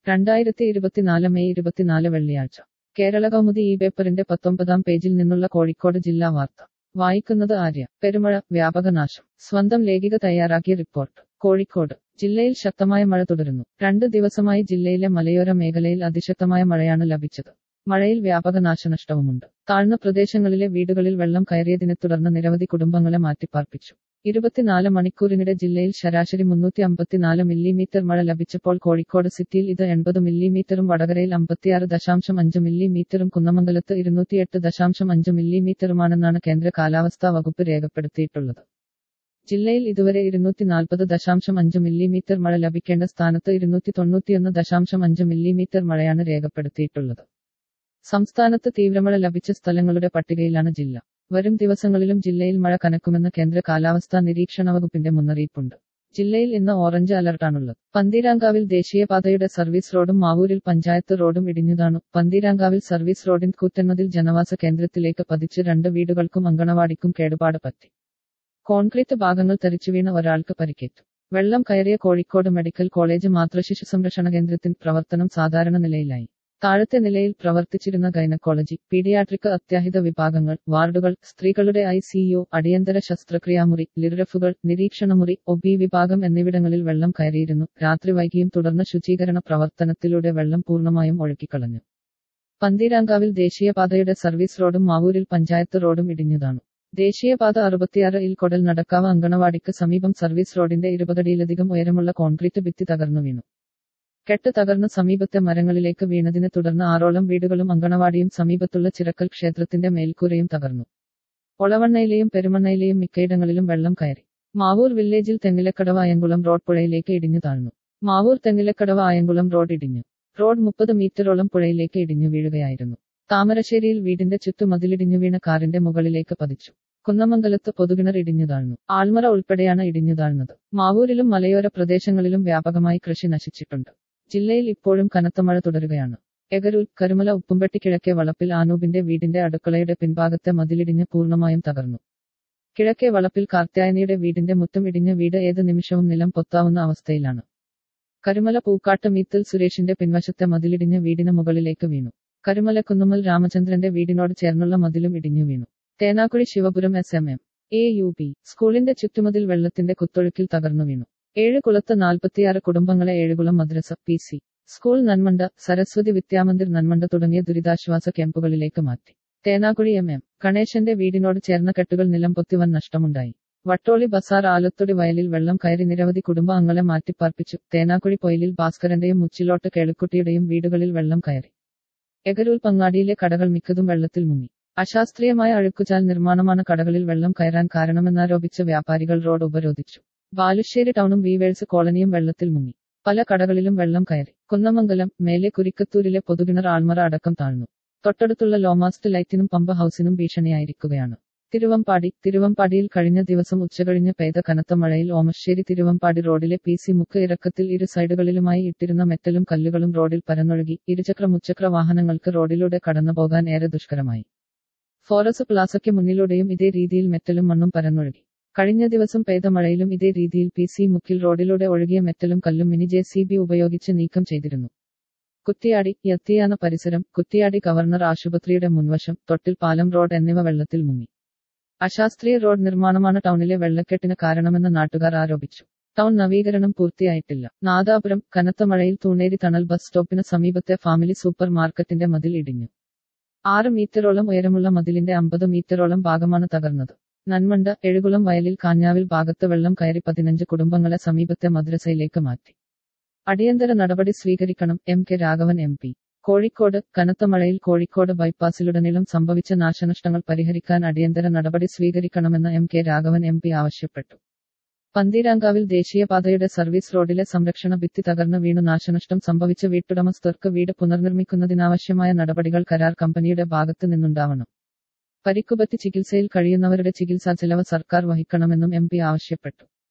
രണ്ടായിരത്തി ഇരുപത്തിനാല് മെയ് ഇരുപത്തിനാല് വെള്ളിയാഴ്ച കേരള കൗമുദി ഈ പേപ്പറിന്റെ പത്തൊമ്പതാം പേജിൽ നിന്നുള്ള കോഴിക്കോട് ജില്ലാ വാർത്ത വായിക്കുന്നത് ആര്യ പെരുമഴ വ്യാപക നാശം സ്വന്തം ലേഖിക തയ്യാറാക്കിയ റിപ്പോർട്ട് കോഴിക്കോട് ജില്ലയിൽ ശക്തമായ മഴ തുടരുന്നു രണ്ട് ദിവസമായി ജില്ലയിലെ മലയോര മേഖലയിൽ അതിശക്തമായ മഴയാണ് ലഭിച്ചത് മഴയിൽ വ്യാപക നാശനഷ്ടവുമുണ്ട് താഴ്ന്ന പ്രദേശങ്ങളിലെ വീടുകളിൽ വെള്ളം കയറിയതിനെ തുടർന്ന് നിരവധി കുടുംബങ്ങളെ മാറ്റിപ്പാർപ്പിച്ചു ഇരുപത്തിനാല് മണിക്കൂറിനിടെ ജില്ലയിൽ ശരാശരി മുന്നൂറ്റി അമ്പത്തിനാല് മില്ലിമീറ്റർ മഴ ലഭിച്ചപ്പോൾ കോഴിക്കോട് സിറ്റിയിൽ ഇത് എൺപത് മില്ലിമീറ്ററും വടകരയിൽ അമ്പത്തിയാറ് ദശാംശം അഞ്ച് മില്ലിമീറ്ററും കുന്നമംഗലത്ത് ഇരുന്നൂറ്റിയെട്ട് ദശാംശം അഞ്ച് മില്ലിമീറ്ററുമാണെന്നാണ് കേന്ദ്ര കാലാവസ്ഥാ വകുപ്പ് രേഖപ്പെടുത്തിയിട്ടുള്ളത് ജില്ലയിൽ ഇതുവരെ ഇരുന്നൂറ്റി നാൽപ്പത് ദശാംശം അഞ്ച് മില്ലിമീറ്റർ മഴ ലഭിക്കേണ്ട സ്ഥാനത്ത് ഇരുന്നൂറ്റി തൊണ്ണൂറ്റിയൊന്ന് ദശാംശം അഞ്ച് മില്ലിമീറ്റർ മഴയാണ് രേഖപ്പെടുത്തിയിട്ടുള്ളത് സംസ്ഥാനത്ത് തീവ്രമഴ ലഭിച്ച സ്ഥലങ്ങളുടെ പട്ടികയിലാണ് ജില്ല വരും ദിവസങ്ങളിലും ജില്ലയിൽ മഴ കനക്കുമെന്ന് കേന്ദ്ര കാലാവസ്ഥാ നിരീക്ഷണ വകുപ്പിന്റെ മുന്നറിയിപ്പുണ്ട് ജില്ലയിൽ ഇന്ന് ഓറഞ്ച് അലർട്ടാണുള്ളത് പന്തീരാങ്കാവിൽ ദേശീയപാതയുടെ സർവീസ് റോഡും മാവൂരിൽ പഞ്ചായത്ത് റോഡും ഇടിഞ്ഞതാണു പന്തീരാങ്കാവിൽ സർവീസ് റോഡിൻ കൂറ്റൻമതിൽ ജനവാസ കേന്ദ്രത്തിലേക്ക് പതിച്ച് രണ്ട് വീടുകൾക്കും അങ്കണവാടിക്കും കേടുപാട് പറ്റി കോൺക്രീറ്റ് ഭാഗങ്ങൾ തെറിച്ചു വീണ ഒരാൾക്ക് പരിക്കേറ്റു വെള്ളം കയറിയ കോഴിക്കോട് മെഡിക്കൽ കോളേജ് മാതൃശിശു സംരക്ഷണ കേന്ദ്രത്തിന്റെ പ്രവർത്തനം സാധാരണ നിലയിലായി താഴത്തെ നിലയിൽ പ്രവർത്തിച്ചിരുന്ന ഗൈനക്കോളജി പീഡിയാട്രിക് അത്യാഹിത വിഭാഗങ്ങൾ വാർഡുകൾ സ്ത്രീകളുടെ ഐ സിയു അടിയന്തര ശസ്ത്രക്രിയാമുറി ലിറഫുകൾ നിരീക്ഷണമുറി ഒബി വിഭാഗം എന്നിവിടങ്ങളിൽ വെള്ളം കയറിയിരുന്നു രാത്രി വൈകിയും തുടർന്ന് ശുചീകരണ പ്രവർത്തനത്തിലൂടെ വെള്ളം പൂർണ്ണമായും ഒഴുക്കിക്കളഞ്ഞു പന്തീരാങ്കാവിൽ ദേശീയപാതയുടെ സർവീസ് റോഡും മാവൂരിൽ പഞ്ചായത്ത് റോഡും ഇടിഞ്ഞതാണ് ദേശീയപാത അറുപത്തിയാറ് ഇൽ കൊടൽ നടക്കാവ് അങ്കണവാടിക്ക് സമീപം സർവീസ് റോഡിന്റെ ഇരുപതടിയിലധികം ഉയരമുള്ള കോൺക്രീറ്റ് ഭിത്തി തകർന്നു വീണു കെട്ട് തകർന്ന് സമീപത്തെ മരങ്ങളിലേക്ക് വീണതിനെ തുടർന്ന് ആറോളം വീടുകളും അങ്കണവാടിയും സമീപത്തുള്ള ചിറക്കൽ ക്ഷേത്രത്തിന്റെ മേൽക്കൂരയും തകർന്നു ഒളവണ്ണയിലെയും പെരുമണ്ണയിലെയും മിക്കയിടങ്ങളിലും വെള്ളം കയറി മാവൂർ വില്ലേജിൽ തെങ്ങിലക്കടവ് ആയങ്കുളം റോഡ് പുഴയിലേക്ക് ഇടിഞ്ഞു താഴ്ന്നു മാവൂർ തെങ്ങിലക്കടവ് ആയങ്കുളം റോഡ് ഇടിഞ്ഞു റോഡ് മുപ്പത് മീറ്ററോളം പുഴയിലേക്ക് ഇടിഞ്ഞു വീഴുകയായിരുന്നു താമരശ്ശേരിയിൽ വീടിന്റെ ചുറ്റുമതിലിടിഞ്ഞു വീണ കാറിന്റെ മുകളിലേക്ക് പതിച്ചു കുന്നമംഗലത്ത് പൊതുകിണർ ഇടിഞ്ഞു താഴ്ന്നു ആൾമറ ഉൾപ്പെടെയാണ് ഇടിഞ്ഞു താഴ്ന്നത് മാവൂരിലും മലയോര പ്രദേശങ്ങളിലും വ്യാപകമായി കൃഷി നശിച്ചിട്ടുണ്ട് ജില്ലയിൽ ഇപ്പോഴും കനത്ത മഴ തുടരുകയാണ് എഗരൂർ കരുമല ഉപ്പുംപെട്ടി കിഴക്കേ വളപ്പിൽ ആനൂപിന്റെ വീടിന്റെ അടുക്കളയുടെ പിൻഭാഗത്തെ മതിലിടിഞ്ഞ് പൂർണ്ണമായും തകർന്നു കിഴക്കേ വളപ്പിൽ കാർത്യായനിയുടെ വീടിന്റെ മുറ്റം ഇടിഞ്ഞ വീട് ഏത് നിമിഷവും നിലം പൊത്താവുന്ന അവസ്ഥയിലാണ് കരുമല പൂക്കാട്ട് മീത്തൽ സുരേഷിന്റെ പിൻവശത്തെ മതിലിടിഞ്ഞ് വീടിന് മുകളിലേക്ക് വീണു കരുമല കുന്നുമ്മൽ രാമചന്ദ്രന്റെ വീടിനോട് ചേർന്നുള്ള മതിലും ഇടിഞ്ഞു വീണു Thenakkuzhi Sivapuram S M M A U P സ്കൂളിന്റെ ചുറ്റുമതിൽ വെള്ളത്തിന്റെ കുത്തൊഴുക്കിൽ തകർന്നു വീണു ഏഴ് കുളത്ത് നാൽപ്പത്തിയാറ് കുടുംബങ്ങളെ ഏഴുകുളം മദ്രസ P C school Nanmanda Saraswathi Vidyamandir Nanmanda തുടങ്ങിയ ദുരിതാശ്വാസ ക്യാമ്പുകളിലേക്ക് മാറ്റി തേനാക്കുഴി എം എം ഗണേശന്റെ വീടിനോട് ചേർന്ന കെട്ടുകൾ നിലം പൊത്തി വൻ നഷ്ടമുണ്ടായി വട്ടോളി ബസാർ ആലത്തൊടി വയലിൽ വെള്ളം കയറി നിരവധി കുടുംബാംഗങ്ങളെ മാറ്റിപ്പാർപ്പിച്ചു തേനാക്കുഴി പൊയിലിൽ ഭാസ്കരന്റെയും മുച്ചിലോട്ട് കേളുക്കുട്ടിയുടെയും വീടുകളിൽ വെള്ളം കയറി എഗരൂർ പങ്ങാടിയിലെ കടകൾ മിക്കതും വെള്ളത്തിൽ മുങ്ങി അശാസ്ത്രീയമായ അഴുക്കുചാൽ നിർമ്മാണമാണ് കടകളിൽ വെള്ളം കയറാൻ കാരണമെന്നാരോപിച്ച് വ്യാപാരികൾ റോഡ് ഉപരോധിച്ചു ബാലുശ്ശേരി ടൗണും വീവേഴ്സ് കോളനിയും വെള്ളത്തിൽ മുങ്ങി പല കടകളിലും വെള്ളം കയറി കുന്നമംഗലം മേലെ കുരിക്കത്തൂരിലെ പൊതുകിണർ ആൾമറ അടക്കം താഴ്ന്നു തൊട്ടടുത്തുള്ള ലോമാസ്റ്റ് ലൈറ്റിനും പമ്പ് ഹൌസിനും ഭീഷണിയായിരിക്കുകയാണ് തിരുവമ്പാടി തിരുവമ്പാടിയിൽ കഴിഞ്ഞ ദിവസം ഉച്ചകഴിഞ്ഞ് പെയ്ത കനത്ത മഴയിൽ ഓമശ്ശേരി തിരുവമ്പാടി റോഡിലെ പി സി മുക്ക് ഇറക്കത്തിൽ ഇരു സൈഡുകളിലുമായി ഇട്ടിരുന്ന മെറ്റലും കല്ലുകളും റോഡിൽ പരന്നൊഴുകി ഇരുചക്ര മുച്ചക്ര വാഹനങ്ങൾക്ക് റോഡിലൂടെ കടന്നുപോകാൻ ഏറെ ദുഷ്കരമായി ഫോറസ് പ്ലാസയ്ക്ക് മുന്നിലൂടെയും ഇതേ രീതിയിൽ മെറ്റലും മണ്ണും പരന്നൊഴുകി കഴിഞ്ഞ ദിവസം പെയ്ത മഴയിലും ഇതേ രീതിയിൽ പി സി മുക്കിൽ റോഡിലൂടെ ഒഴുകിയ മെറ്റലും കല്ലും മിനി ജെ സി ബി ഉപയോഗിച്ച് നീക്കം ചെയ്തിരുന്നു കുറ്റിയാടി യത്തിയാന പരിസരം കുറ്റിയാടി ഗവർണർ ആശുപത്രിയുടെ മുൻവശം തൊട്ടിൽ പാലം റോഡ് എന്നിവ വെള്ളത്തിൽ മുങ്ങി അശാസ്ത്രീയ റോഡ് നിർമ്മാണമാണ് ടൗണിലെ വെള്ളക്കെട്ടിന് കാരണമെന്ന് നാട്ടുകാർ ആരോപിച്ചു ടൗൺ നവീകരണം പൂർത്തിയായിട്ടില്ല നാദാപുരം കനത്ത മഴയിൽ തൂണേരി തണൽ ബസ് സ്റ്റോപ്പിന് സമീപത്തെ ഫാമിലി സൂപ്പർ മാർക്കറ്റിന്റെ മതിൽ ഇടിഞ്ഞു ആറ് മീറ്ററോളം ഉയരമുള്ള മതിലിന്റെ അമ്പത് മീറ്ററോളം ഭാഗമാണ് തകർന്നത് നന്മണ്ട എഴുകുളം വയലിൽ കാഞ്ഞാവിൽ ഭാഗത്ത് വെള്ളം കയറി പതിനഞ്ച് കുടുംബങ്ങളെ സമീപത്തെ മദ്രസയിലേക്ക് മാറ്റി അടിയന്തര നടപടി സ്വീകരിക്കണം M K Raghavan M P Kozhikode കനത്ത മഴയിൽ കോഴിക്കോട് ബൈപ്പാസിലുടനീളം സംഭവിച്ച നാശനഷ്ടങ്ങൾ പരിഹരിക്കാൻ അടിയന്തര നടപടി സ്വീകരിക്കണമെന്ന് M K Raghavan M P ആവശ്യപ്പെട്ടു പന്തീരാങ്കാവിൽ ദേശീയപാതയുടെ സർവീസ് റോഡിലെ സംരക്ഷണ ഭിത്തി തകർന്ന് വീണു നാശനഷ്ടം സംഭവിച്ച വീട്ടുടമസ്ഥർക്ക് വീട് പുനർനിർമ്മിക്കുന്നതിനാവശ്യമായ നടപടികൾ കരാർ കമ്പനിയുടെ ഭാഗത്ത് നിന്നുണ്ടാവണം പരിക്കുപറ്റി ചികിത്സയിൽ കഴിയുന്നവരുടെ ചികിത്സാ ചെലവ് സർക്കാർ വഹിക്കണമെന്നും എം പി ആവശ്യപ്പെട്ടു